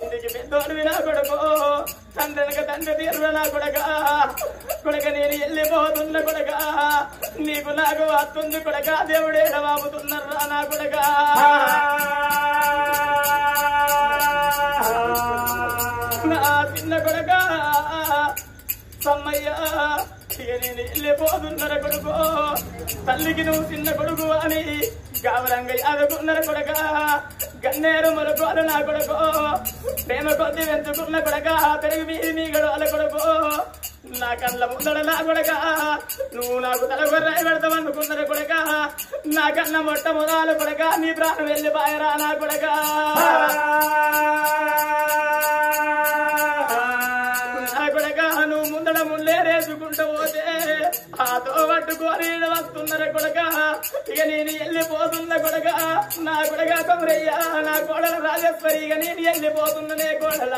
ఇంటికి పెద్దోడు నా కొడుకు తండ్రినక తండ్రి తీరు నా కొడక కొడక నేను వెళ్ళిపోతున్న కొడక నీకు నాకు వస్తుంది కొడక దేవుడే బాబుతున్నారా నా కొడక నా చిన్న కొడక సమ్మయ్య ఇక నేను వెళ్ళిపోతున్నర కొడుకు తల్లికి నువ్వు చిన్న కొడుకు అని గావరంగా యాదకున్నర కొడక గన్నేరు మొలకోలు నా కొడుకు ప్రేమ కొద్ది వెంచుకున్న కొడక పెరుగు మీది మీ గడవల కొడుకు నా కళ్ళ ముందడ నా కొడక నువ్వు నాకు తలగొర్రాయి పెడతామనుకున్నర కొడక నా కన్న మొట్టమొదలు కొడక నీ ప్రాణం వెళ్ళి బాయరా నా కొడక నా కొడక నువ్వు ముందడ ముళ్ళేరేసుకుంటూ పోతే ఆతో పట్టుకొని వస్తున్నర కొడక ఇక నేను వెళ్ళిపోతున్న కొడక నా కొడక కొమరయ్య నా కోడల రాజేశ్వరి ఇక నేను వెళ్ళిపోతున్ననే కోడల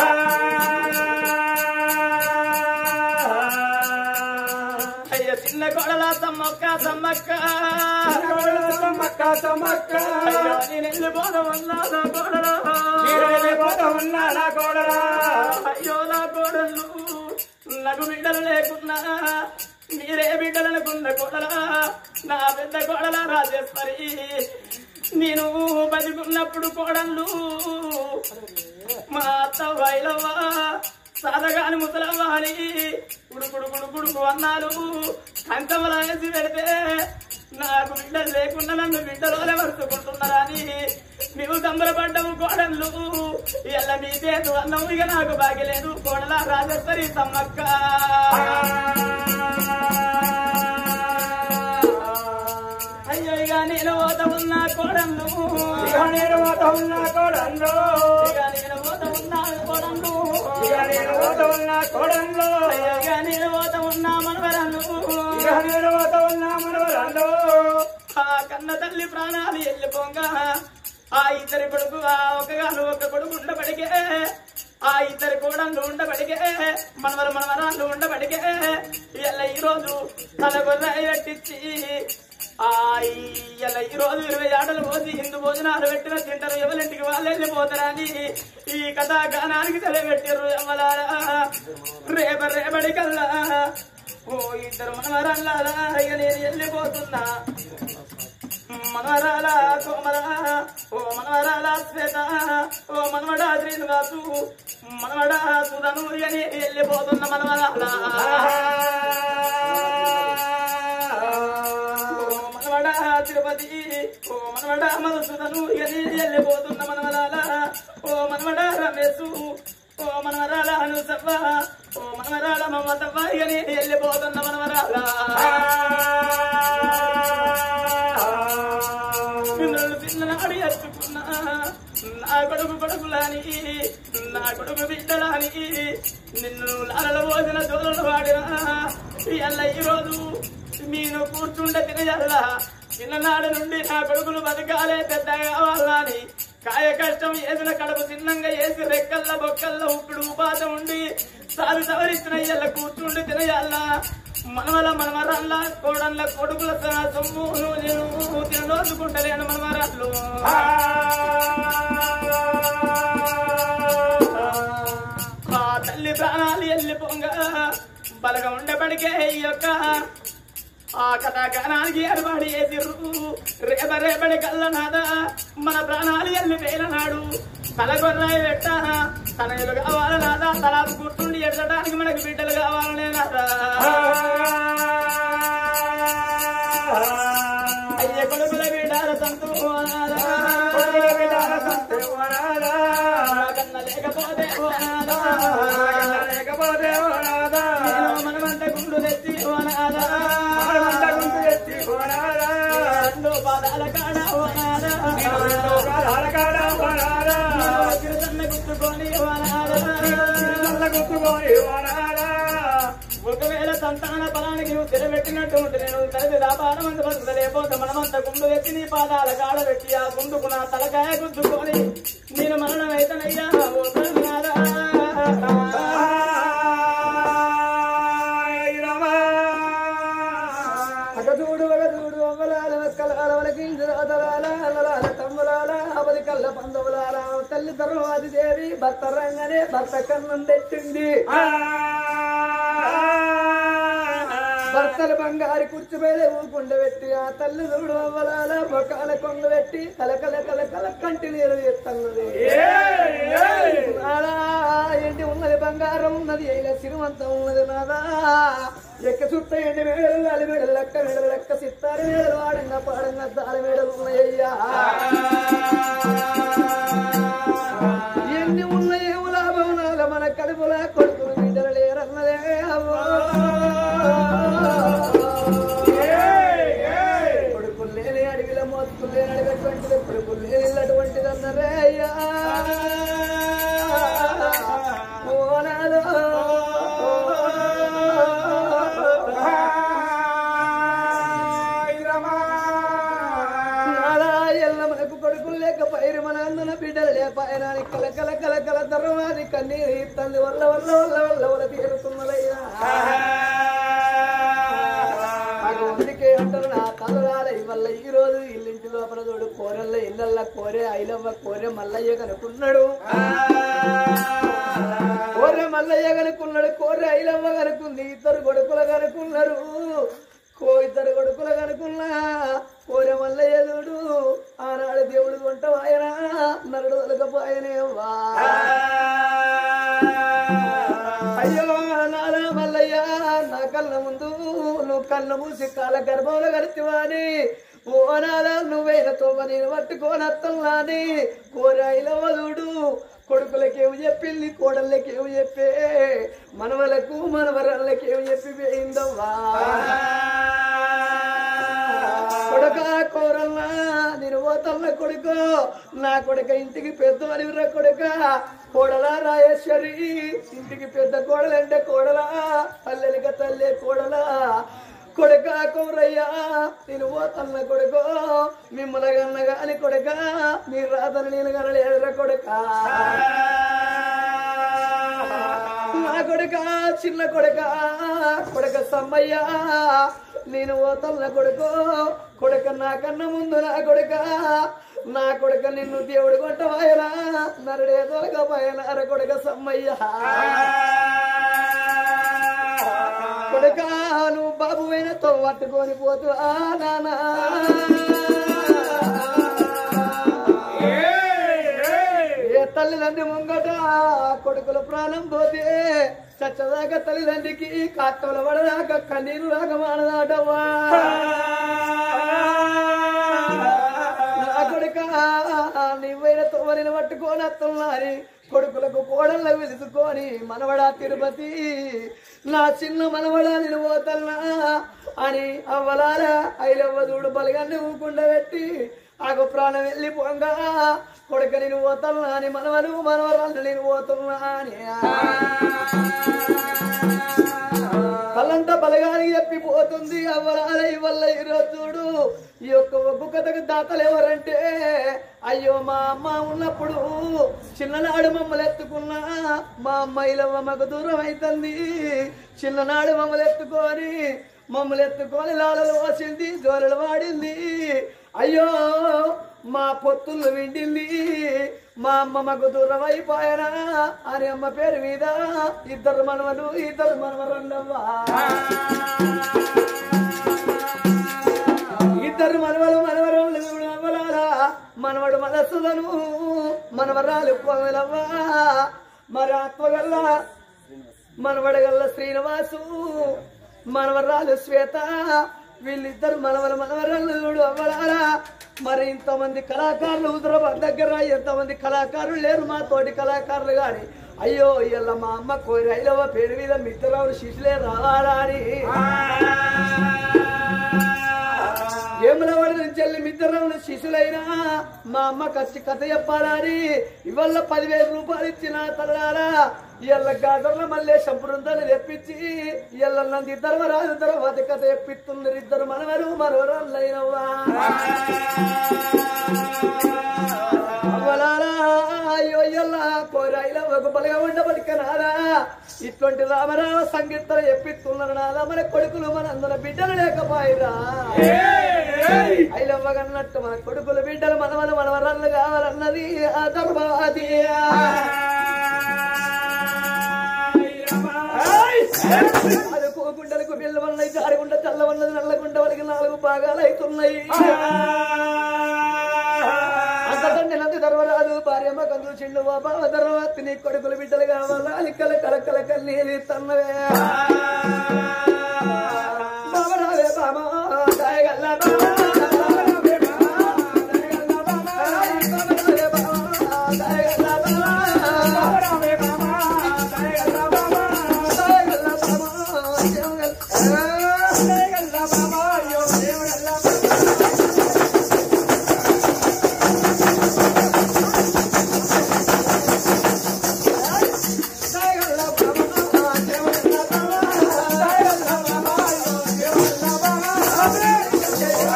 అయ్య చిన్న కోడల సమ్మక్క సమ్మక్క సమ్మక్క సమ్మక్క అయ్యో నేను వెళ్ళిపోదామన్నా నా కోడల ఉన్నా నా కోడలా అయ్యో నా కోడలు నాకు బిడ్డలు లేకున్నా మీరే బిడ్డలనుకున్న కోడలా నా పెద్ద కోడల రాజేశ్వరి నేను బతికున్నప్పుడు కోడళ్ళు మా అత్త వైలవ్వ సాదగాని ముసలవ్వ అని గుడుకుడు గుడుకుడుకు అన్నారు కంచమల వేసి పెడితే నాకు బిడ్డలు లేకుండా నన్ను బిడ్డలోనే వరుసుకుంటున్నారా అని నీవు సంబరపడ్డవు కోడళ్ళు ఎల్ల మీ చేతు అన్నవు ఇక నాకు బాగలేదు కోడల రాజేశ్వరి సమ్మక్క అయ్యో ఇక నేను పోత ఉన్న కోడళ్ళు ఇక నేను పోత ఉన్నా కోడంలో ఇక నేను పోత ఉన్న కోడళ్ళు ఇక నేను పోత ఉన్నా కోడంలో అయ్యో ఇక నేను పోత ఉన్న మనవరళ్ళు ఇక నేను పోత ఉన్నా మనవరంలో ఆ కన్న తల్లి ప్రాణాలు వెళ్ళిపోగా ఆ ఇద్దరి కొడుకు ఆ ఒకగాను ఒక కొడుకు ఉండబడికే ఆ ఇద్దరి కోడళ్ళు ఉండబడికే మనవరు మనవరాళ్ళు ఉండబడికే ఇలా ఈ రోజు తన గొర్రె పెట్టించి ఆ ఇలా ఈ రోజు ఇరవై ఆటలు పోసి హిందూ భోజనాలు పెట్టిన తింటారు ఎవరింటికి వాళ్ళు వెళ్ళిపోతారని ఈ కథా గానానికి తెలబెట్టారు ఎవలారా రేప రేపటి కల్లా ఓ ఇద్దరు మనవరాళ్ళ ఇక నేను వెళ్ళిపోతున్నా మనవరాల కోమల ఓ మనవరాల శ్వేత ఓ మనవడా శ్రీనివాసు మనవడా సుధను అని వెళ్ళిపోతున్న మనవరాల ఓ మనవడా తిరుపతి ఓ మనవడా మధుసూదను అని వెళ్ళిపోతున్న మనవరాల ఓ మనవడా రమేశు ఓ మనవరాల అనుసవ్వ ఓ మనవరాల మమతవ్వ అని వెళ్ళిపోతున్న మనవరాల నిన్ను పిల్లనాడి ఎత్తుకున్నా నా కొడుకు కొడుకులాని నా కొడుకు బిడ్డలాని నిన్ను లాలల భోజన దూరలు వాడినా ఎల్ల ఈరోజు నేను కూర్చుండే తినజల్ల చిన్ననాడు నుండి నా కొడుకులు బతకాలే పెద్ద కావాలని కాయ కష్టం ఏదిన కడుపు చిన్నంగా వేసి రెక్కల్ల బొక్కల్ల ఉప్పుడు ఉపాధి ఉండి సారి సవరించిన ఇళ్ళ కూర్చుండి తినయాల మనవల మనమరాళ్ళ కోడళ్ళ కొడుకుల సొమ్ము నేను తినదోచుకుంటలేను మనమరాళ్ళు ఆ తల్లి ప్రాణాలు వెళ్ళిపోంగ బలగా ఉండబడికే ఈ యొక్క ఆ కథాగానానికి ఏర్పాటు చేసిర్రు రేప రేపటి కల్లనాద మన ప్రాణాలు ఎల్లి పేలనాడు తలగొర్రాయి పెట్ట తన ఇల్లు కావాలనాదా తలాపు కూర్చుండి ఎడడానికి మనకు బిడ్డలు కావాలనే నాదా అయ్య కొడుకుల బిడ్డాల సంతు కన్న లేకపోతే ఓ నాదా. లేకపోతే ఓనాదా నేను మనమంత గుండు తెచ్చి ఓ నాదా. మనమంత గుంపు ఎత్తి ఓనాదా రెండు పాదాల కాడ ఓ నాదా. రెండు కాలాల కాడ ఓనాదా చిరుతన్న గుర్తుకొని ఓ నాదా. నల్ల గుర్తుకొని ఓనాదా ఒకవేళ సంతాన ఫలానికి నువ్వు తిరబెట్టినట్టు ఉంటే నేను తలది వ్యాపారం అంత బతుకుతా లేకపోతే మనమంత గుండు ఎత్తి నీ పాదాల కాడ పెట్టి ఆ గుండుకు నా తలకాయ గుద్దుకొని నేను మరణం అయితనయ్యా ఓ ప్రభునాథా. అగదూడు అగదూడు అవ్వలాల కలాల వలకించు రాతలాల అల్లలాల తమ్ములాల అవది కల్ల పందవులాల తల్లి తరువాది దేవి భర్త రంగానే భర్త కన్నం పెట్టింది భర్తలు బంగారు కుర్చీ మీద ఊకుండ పెట్టి ఆ తల్లి చూడు అవ్వలాల మొక్కల కొంగ పెట్టి కలకల కలకల కంటి నీరు ఎత్తన్నది నాదా ఏంటి ఉన్నది బంగారం ఉన్నది ఇలా సిరివంతం ఉన్నది నాదా లెక్క చుట్ట ఎండి మేడలు అలి మేడలు లెక్క మేడలు లెక్క సిత్తారు మేడలు వాడంగా పాడంగా దాల మేడలు ఉన్నాయ్యా ఎన్ని ఉన్నాయేమో లాభం నాల మన కడుపులా కొడుకులు బిడ్డలు లేరన్నదే అవ్వో కొడుకులు లేని అడవిలో మోతుకులు లేని అడిగటువంటిది కొడుకులు లేని ఇల్లటువంటిది అన్నరే అయ్యా ఓ నాదో. నాదా ఎల్ల మనకు కొడుకులు లేక పైరు మన అందున బిడ్డలు లేపాయనాని కల కల కల కల తర్వాది కన్నీరు ఇత్తంది వల్ల వల్ల వల్ల వల్ల వల్ల తీరుతున్నదయ్యా అందుకే అంటారు నా తలరాలై వల్ల ఈ రోజు ఇల్లింటి లోపల చూడు కోరల్ల ఇళ్ళల్ల కోరే ఐలవ్వ కోరే మల్లయ్య కనుకున్నాడు కోరే మల్లయ్య కనుకున్నాడు కోరే ఐలవ్వ కనుకుంది ఇద్దరు కొడుకులు కనుకున్నారు కో ఇద్దరు కొడుకులు కనుకున్నా కోరే మల్లయ్య చూడు ఆనాడు దేవుడు వంట ఆయన నరుడు వలకపోయనేవా అయ్యో నాలా మల్లయ్య నా కళ్ళ ముందు నువ్వు కళ్ళ మూసి కాళ్ళ గర్భంలో గడిచివాని ఓ నాలా నువ్వైన తోమ నేను పట్టుకోనత్తల్లాని కోరాయిల వదుడు కొడుకులకేమి చెప్పింది కోడళ్ళకేమి చెప్పే మనవలకు మనవరాళ్ళకేమి చెప్పి పోయిందవ్వా కొడుక కోరల్లా నేను పోతల్ల కొడుకు నా కొడుక ఇంటికి పెద్ద అనివిరా కొడుక కోడలా రాయేశ్వరి ఇంటికి పెద్ద కోడలంటే కోడలా పల్లెలిక తల్లే కోడలా కొడుక కౌరయ్యా నేను పోతల్ల కొడుకు మిమ్మల్ని కన్న గాని కొడుక మీరు రాతను నేను కనలేదురా కొడుక నా కొడుక చిన్న కొడుక కొడుక సమ్మయ్య నేను ఓతల్ల కొడుకు కొడుక నాకన్నా ముందు నా కొడుక నా కొడుక నిన్ను దేవుడు కొట్టవాయనా నరుడే దొరకపోయనా అర కొడుక సమ్మయ్య కొడుక నువ్వు బాబు అయినతో పట్టుకొని పోతూ ఆ నానా ఏ తల్లిదండ్రి ముంగట కొడుకుల ప్రాణం పోతే చచ్చదాకా తల్లిదండ్రికి కాట్టల పడదాకా కన్నీరు రాక మానదాటవా నా కొడుక నువ్వైన తోవరిని పట్టుకొని అత్తల్లారి కొడుకులకు కోడళ్ళ వెలుసుకొని మనవడా తిరుపతి నా చిన్న మనవడా నేను పోతల్నా అని అవ్వలాల ఐలవ్వదుడు బలగాన్ని ఊకుండా పెట్టి ఆకు ప్రాణం వెళ్ళిపోగా కొడుక నేను పోతున్నా అని మనవలు మనవరాలు నేను పోతున్నా అని కళ్ళంతా బలగానికి చెప్పిపోతుంది అవ్వరాలై వల్ల ఈరోజు చూడు ఈ యొక్క ఒగ్గు కథకు దాతలు ఎవరంటే అయ్యో మా అమ్మ ఉన్నప్పుడు చిన్ననాడు మమ్మల్ని ఎత్తుకున్నా మా అమ్మాయిలవ్వ మాకు దూరం అవుతుంది చిన్ననాడు మమ్మల్ని ఎత్తుకొని మమ్మల్ని ఎత్తుకొని లాలలు పోసింది జోలలు వాడింది అయ్యో మా పొత్తులు విండింది మా అమ్మ మాకు దూరం అయిపోయానా అని అమ్మ పేరు మీద ఇద్దరు మనవలు ఇద్దరు మనవరండవ్వా ఇద్దరు మనవలు మనవరాలు అవ్వలారా మనవడు మనస్సులను మనవరాలు కోవెలవ్వా మరి ఆత్మగల్ల మనవడగల్ల శ్రీనివాసు మనవరాలు శ్వేత వీళ్ళిద్దరు మనవల మనవరాలు చూడు అవ్వలారా మరి ఇంతమంది కళాకారులు హుజరాబాద్ దగ్గర ఎంతమంది కళాకారులు లేరు మా తోటి కళాకారులు గాని అయ్యో ఇలా మా అమ్మ కోరి ఐలవ పేరు మీద మిత్రరావులు శిష్యులే రావాలా అని ఏములవాడి నుంచి వెళ్ళి మిత్రరావులు శిష్యులైనా మా అమ్మ ఖర్చు కథ చెప్పాలని ఇవాళ పదివేల రూపాయలు ఇచ్చిన తల్లారా ఇవాళ గాజర్ల మళ్ళీ సంపృందాలు తెప్పించి ఇవాళ నంది ఇద్దరు రాజు తర్వాత కథ చెప్పిస్తున్నారు ఇద్దరు మనవరు మనవరాళ్ళైనవ్వా అవ్వలారా అయ్యో ఇయ్యల్లా కోరాయిలో ఒక బలగా ఉండబడిక నాదా ఇటువంటి రామరామ సంగీతలు చెప్పిస్తున్నారు నాదా మన కొడుకులు మన అందర బిడ్డలు లేకపోయిరా ఐలవ్వగన్నట్టు మన కొడుకులు బిడ్డలు మనవలు మనవరాళ్ళు కావాలన్నది ఆ ధర్మవాది అది గుండెలకు బిల్ల వన్నాయి జారిగుండ చల్ల ఉన్నది నల్లగుండ వాళ్ళకి నాలుగు భాగాలు అవుతున్నాయి అంతకంటే నంది ధర్మరాజు భార్యమ్మ కందులు చిండు బాబా తర్వాత నీ కొడుకులు బిడ్డలు కావాలా అలికల కలకల కన్నీరు తన్నవే బాబా రావే బాబా దయగల్ల బాబా రావే బాబా దయగల్ల బాబా రావే బాబా దయగల్ల బాబా రావే బాబా దయగల్ల బాబా దయగల్ల బాబా దయగల్ల బాబా అయ్యో దేవుడల్ల దయగల్ల బాబా దేవుడల్ల బాబా దయగల్ల బాబా అయ్యో దేవుడల్ల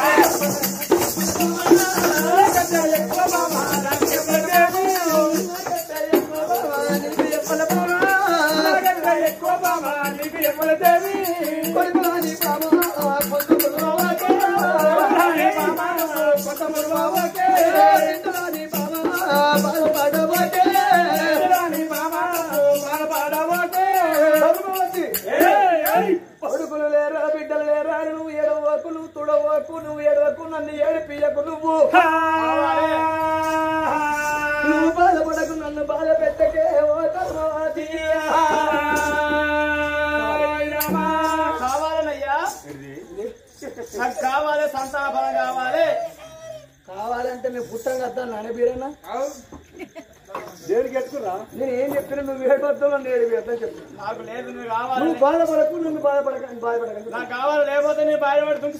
పడుకులు లేరా బిడ్డలు లేరా నువ్వు ఏడవకు నువ్వు తుడవకు నువ్వు ఏడవకు నన్ను ఏడిపియకు నువ్వు నువ్వు బాధపడకు నన్ను బాధ పెట్టకే ఓ కర్మవాది. కావాలనయ్యా నాకు కావాలి సంతాపన కావాలి కావాలంటే నేను పుట్టం కదా నానబీరన్నా దేనికి ఎత్తుకురా నేను ఏం చెప్పినా నువ్వు ఏడవద్దు నన్ను ఏడిపియద్దని చెప్పు నాకు లేదు నువ్వు కావాలి నువ్వు బాధపడకు నన్ను బాధపడక బాధపడక నాకు కావాలి లేకపోతే నీ బయటపడుతుంది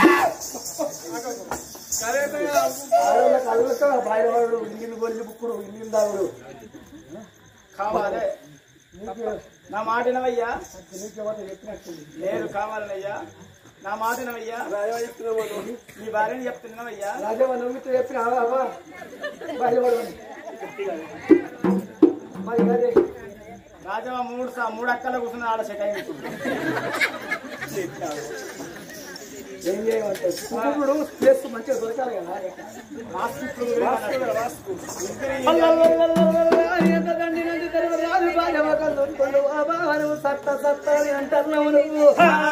ఆడవాళ్ళ కళ్ళతో బాధపడు ఇంగిల్ గొల్లి బుక్కుడు ఇంగిల్ దాగుడు కావాలి నీకు నా మాట వినవయ్యా నీకెవరు చెప్పినట్టుంది లేదు కావాలనయ్యా నా మాట వినవయ్యా నీ భార్యని చెప్తున్నావయ్యా రాజవ్వ నువ్వు చెప్పిన అవా బయలుపడమని మరి అదే రాజవ మూడు సా- మూడు అక్కల కూర్చుని ఆడ సెట్ అయింది ఇప్పుడు. ఏం చేయమంటావు కుటుంబుడు స్పేస్ మంచిగా దొరకాలి కదా మాస్క్ ఇప్పుడు ఇద్దరు సత్త సత్త అని అంటున్నావు నువ్వు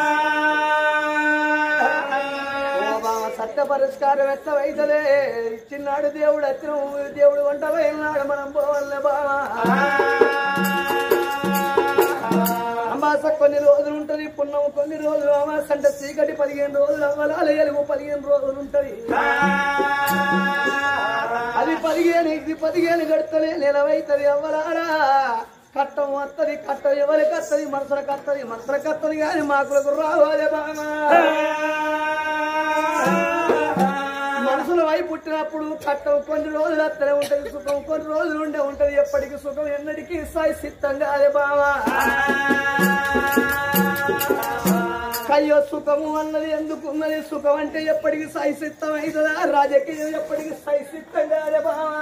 ఓ బావ సత్య పరిష్కారం ఎత్తవైతలే ఇచ్చినాడు దేవుడు వచ్చిన దేవుడు వంట వెళ్ళినాడు మనం పోవాలే బావా అమాస కొన్ని రోజులు ఉంటది పున్నము కొన్ని రోజులు అమాస అంటే చీకటి పదిహేను రోజులు అవ్వాల ఎలుగు పదిహేను రోజులు ఉంటది అది పదిహేను ఇది పదిహేను గడతలే నెలవైతది అవ్వలారా కట్టం వత్తది కట్టం ఎవరికి వత్తది మనసులకు వత్తది మనసులకు వత్తది కానీ మాకులకు రావాలి బాగా మనసుల వై పుట్టినప్పుడు కట్టం కొన్ని రోజులు అత్తనే ఉంటది సుఖం కొన్ని రోజులు ఉండే ఉంటది ఎప్పటికీ సుఖం ఎన్నటికీ సాయి సిద్ధంగా అదే బావా అయ్యో సుఖము అన్నది ఎందుకు ఉన్నది సుఖం అంటే ఎప్పటికి సాయి సిద్ధం అవుతుందా రాజకీయం ఎప్పటికి సాయి సిద్ధంగా అదే బావా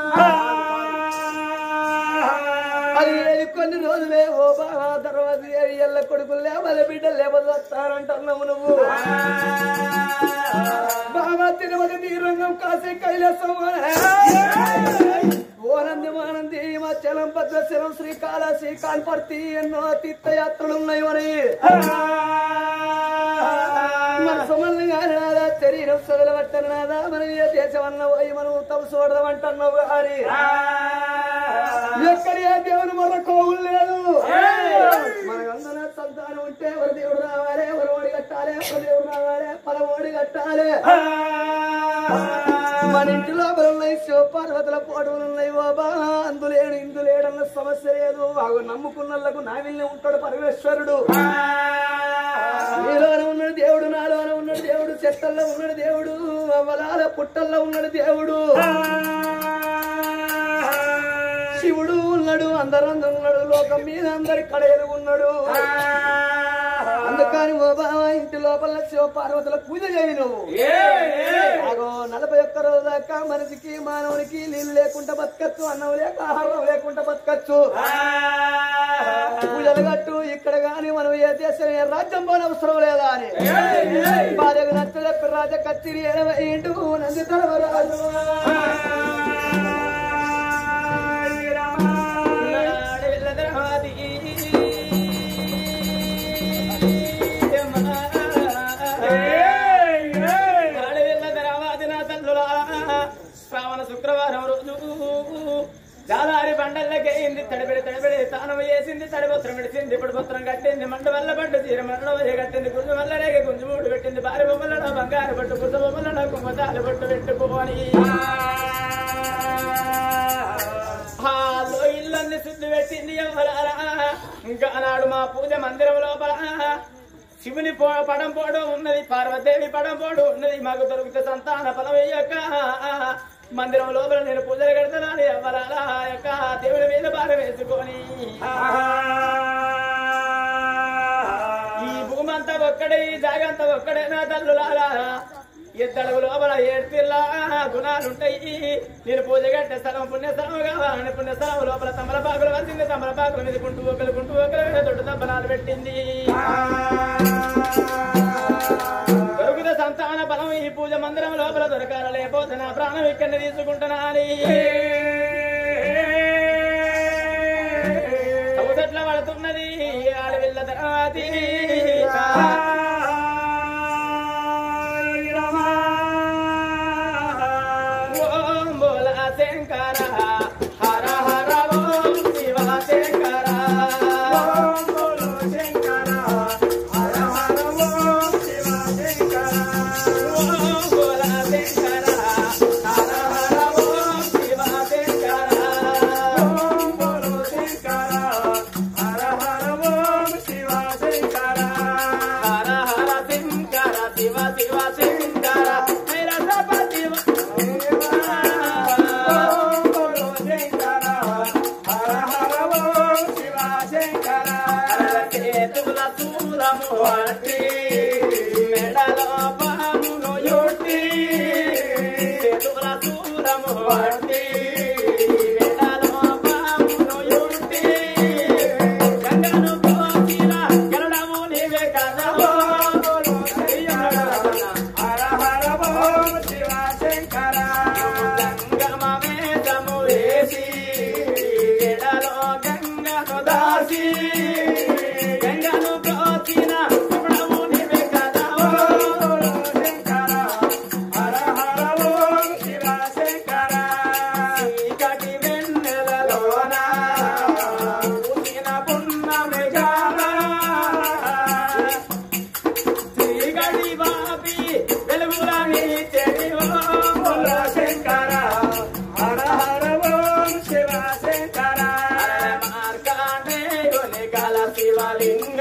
అది ఏది కొన్ని రోజులే ఓ బావా తర్వాత ఏది ఎల్ల కొడుకులు లేవల బిడ్డలు లేవలు వస్తారంటున్నావు నువ్వు బాబా తిరుమల తీరంగం కాసే కైలాసం ఓనంది మానంది హిమాచలం భద్రశిరం శ్రీకాళహస్తి కాన్పర్తి ఎన్నో తీర్థయాత్రలు ఉన్నాయి మరి మన సమల్ని గాని నాదా శరీరం సదలవట్టను నాదా మనం ఏ దేశం అన్నావు అయ్యి మనం తమ చూడడం అంటున్నావు గారి ఎక్కడ ఏ దేవుని మన కోవులు లేదు మనకందరూ సంతానం ఉంటే ఎవరు దేవుడు రావాలి ఎవరు ఓడి కట్టాలి ఎవరు దేవుడు రావాలి పల ఓడి కట్టాలి మన ఇంటి లోపల ఉన్నాయి శివపార్వతుల పోటలు ఉన్నాయి బాబా అందులేడు ఇందులేడన్న సమస్య లేదు వాగు నమ్ముకున్నలకు నావిల్ని ఉంటాడు పరమేశ్వరుడు నీలోనే ఉన్నాడు దేవుడు నాలోనే ఉన్నాడు దేవుడు చెట్టల్లో ఉన్నాడు దేవుడు అవలాల పుట్టల్లో ఉన్నాడు దేవుడు శివుడు ఉన్నాడు అందరందు ఉన్నాడు లోకం మీద అందరి కడయలు ఉన్నాడు అందుకని ఓ బావ ఇంటి లోపల శివ పార్వతుల పూజ చేయి నువ్వు ఆగో నలభై ఒక్క రోజు దాకా మనిషికి మానవునికి నీళ్ళు లేకుండా బతకచ్చు అన్నం లేక ఆహారం లేకుండా బతకచ్చు పూజలు కట్టు ఇక్కడ గాని మనం ఏ దేశం ఏ రాజ్యం పోని అవసరం లేదా అని భార్యకు నచ్చలేపి రాజ కచ్చిరి ఎనభై ఇంటూ నంది తరవరాజు నాడు వెళ్ళదరహాది. తడిపెడి తడిపెడి తానం వేసింది తడిపత్రం పెడిచింది ఇప్పుడు పత్రం కట్టింది మంట వల్ల పడ్డ చీర మండల వల్ల కట్టింది గుంజు వల్ల రేగ గుంజు మూడు పెట్టింది భార్య బొమ్మల బంగారు పట్టు గుడ్డ బొమ్మల కుంభతాలు పట్టు పెట్టుకోని హాలో ఇల్లన్ని శుద్ధి పెట్టింది ఎవరారా ఇంకా నాడు మా పూజ మందిరం లోపల శివుని పో పడం పోడు ఉన్నది పార్వదేవి పడం పోడు ఉన్నది మాకు దొరికితే సంతాన ఫలం యొక్క మందిరం లోపల నేను పూజలు కడతానని ఎవరాలా ఆ యొక్క దేవుడి మీద భారం వేసుకొని ఈ భూమి అంతా ఒక్కడే ఈ జాగంతా ఒక్కడే నా తల్లులారా ఇద్దరు లోపల ఏడ్పిల్లా గుణాలుంటాయి నేను పూజ కట్టే స్థలం పుణ్యస్థలం కావాలని పుణ్యస్థలం లోపల తమలపాకులు వచ్చింది తమలపాకుల మీద కుంటూ ఒకరు కుంటూ ఒకరు మీద దొడ్డు దబ్బనాలు పెట్టింది దొరికిన సంతాన బలం ఈ పూజ మందిరం లోపల దొరకాల లేకపోతే నా ప్రాణం ఇక్కడిని తీసుకుంటున్నా అని చౌసట్ల పడుతున్నది ఆడవిల్ల తర్వాతి ఓం బోల శంకర హర హర ఓం శివ శంకర ఓం బోల శంకర హర హర ఓం శివ శంకర హర హర శంకర శివ శివ శంకర హైరసప శివ చేతుల చూలము అట్టి మెడలో పామును యుట్టి చేతుల చూలము అట్టి మెడలో పామును యుట్టి గంగను కోకిల గరుడము నీవే కదా గంగమ వేదము వేసి ఎడలో గంగను దాసి గంగను కోకిల గరుడము నీవే కదా చీకటి వెన్నెలలోన పూసిన పున్నమి గాన చీకటి బాపి వెలుగులని తెలివో మార్కాండేయుని గల శివలింగ